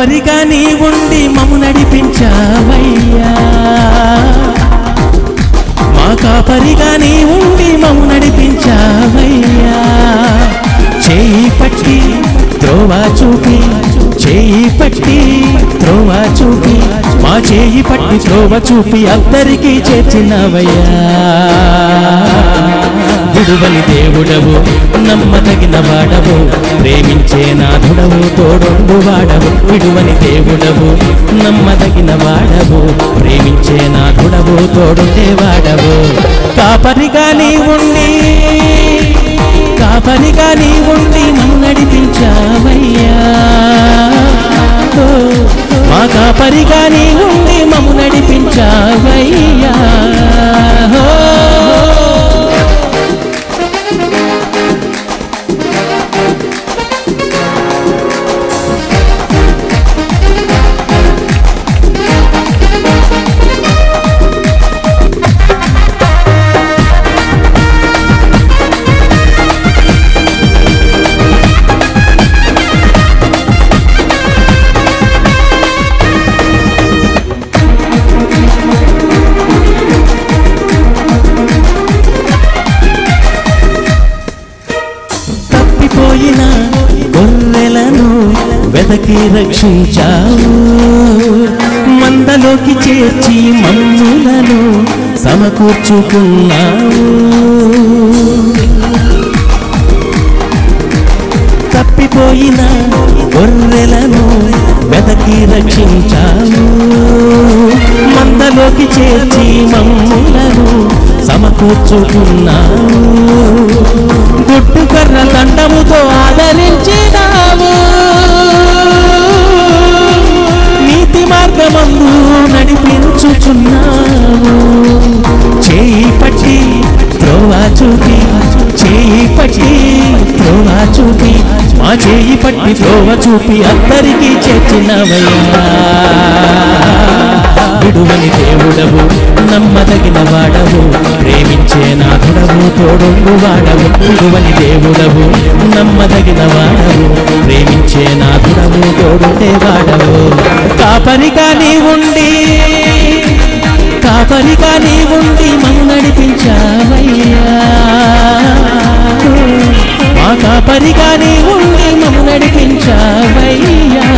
కాపరిగా నీ ఉండి మము నడిపించావయ్యా మా కాపరిగా నీ ఉండి మము నడిపించావయ్యా చేయి పట్టి త్రోవా చూపి చేయి పట్టి త్రోవా చూపి మా చేయి పట్టి త్రోవ చూపి అందరికీ చేర్చినవయ్యా విడువని దేవుడవు నమ్మదగిన వాడవు ప్రేమించే నాథుడవు తోడొండు వాడవు విడువని దేవుడవు నమ్మదగిన వాడవు ప్రేమించే నాథుడవు తోడుండే వాడవు కాపరిగా నీ ఉండి కాపరిగా నీ ఉండి నన్ను నడిపించావయ్యా ఓ, మా కాపరిగా నీ ఉండి మమ్ము నడిపించావయ్యా ఓ. తప్పిపోయిన గొర్రెలను వెతకి రక్షించావు మందలోకి చేర్చి మమ్ములను సమకూర్చుకున్నావు తప్పిపోయిన గొర్రెలను వెతకి రక్షించావు మందలోకి చేర్చి మమ్ములను సమకూర్చుకున్నావు గుట్టు కర్ర దండముతో ఆదరించినావు నీతి మార్గమందు నడిపించుచున్నావు చేయి పట్టి త్రోవా చూపి చేయి పట్టి త్రోవా చూపి మా చేయి పట్టి త్రోవ చూపి అందరికీ చేర్చినవయ్యా విడువని దేవుడవు నమ్మదగిన వాడవు ప్రేమించే నాథుడవు తోడుండు వాడవు విడువని దేవుడవు నమ్మదగిన వాడవు ప్రేమించే నాథుడవు తోడుండే వాడవు కాపరిగా నీ ఉండి కాపరిగా నీ ఉండి మము నడిపించావయ్యా మా కాపరిగా నీ ఉండి మము నడిపించావయ్యా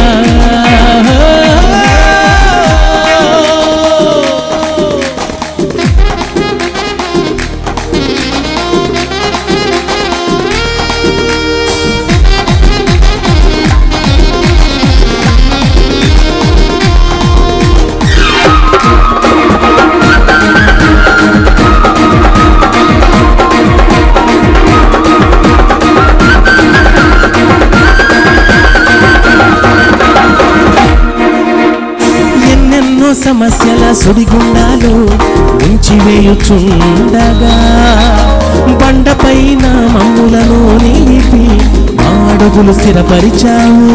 ఎన్నెన్నో సమస్యల సుడిగుండాలు ఉంచివేయుచుండగా బండపైన మమ్ములను నిలిపి మా అడుగులు స్థిరపరిచావు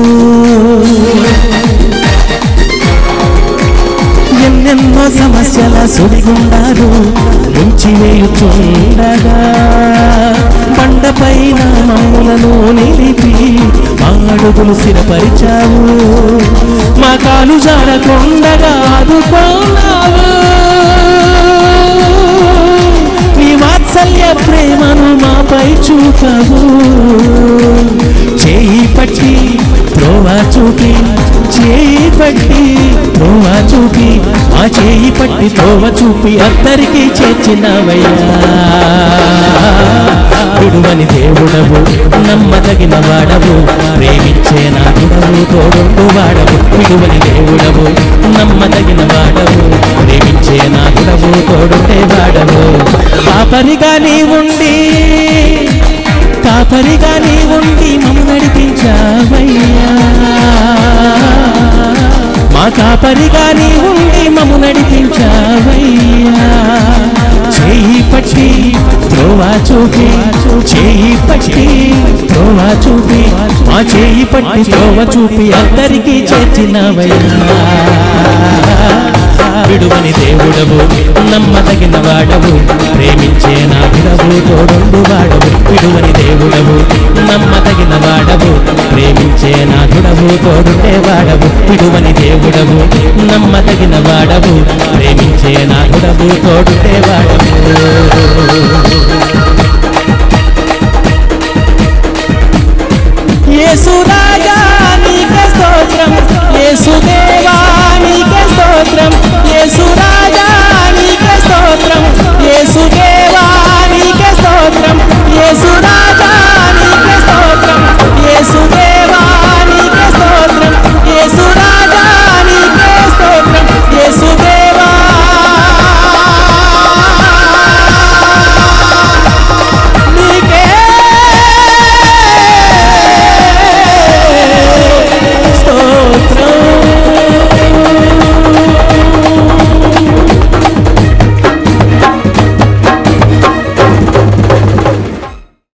ఎన్నెన్నో సమస్యల సుడిగుండాలు ఉంచివేయుచుండగా బండపైన మమ్ములను నిలిపి మా అడుగులు స్థిరపరిచావు మా కాలు జారకుండగా ఆదుకోనావు నీ వాత్సల్య ప్రేమను మాపై చూపవు చేయి పట్టి త్రోవా చూపి చేయి పట్టి త్రోవా చూపి మా చేయి పట్టి త్రోవ చూపి అందరికీ చేర్చినవయ్యా విడువని దేవుడవు నమ్మదగిన వాడవు ప్రేమించే నాదుడవు తోడు వాడవు విడువని దేవుడవు నమ్మదగిన వాడవు ప్రేమించే నాదుడవు తోడుండే వాడవు కాపరిగా నీ ఉండి కాపరిగా నీ ఉండి మమ్ము నడిపించావయ్యా మా కాపరిగా నీ ఉండి మమ్ము నడిపించావయ్యా చేయి పట్టి త్రోవా చూపి చేయి పట్టి త్రోవా చూపి మా చేయి పట్టి త్రోవ చూపి అందరికీ చేర్చినవయ్యా విడువని దేవుడవు నమ్మదగిన వాడవు ప్రేమించే నాథుడవు తోడుండు వాడవు విడువని దేవుడవు నమ్మదగిన వాడవు ప్రేమించే నాథుడవు తోడుండే వాడవు విడువని దేవుడవు నమ్మదగిన వాడవు ప్రేమించే నాథుడవు తోడుండే వాడవు యేసు రాజా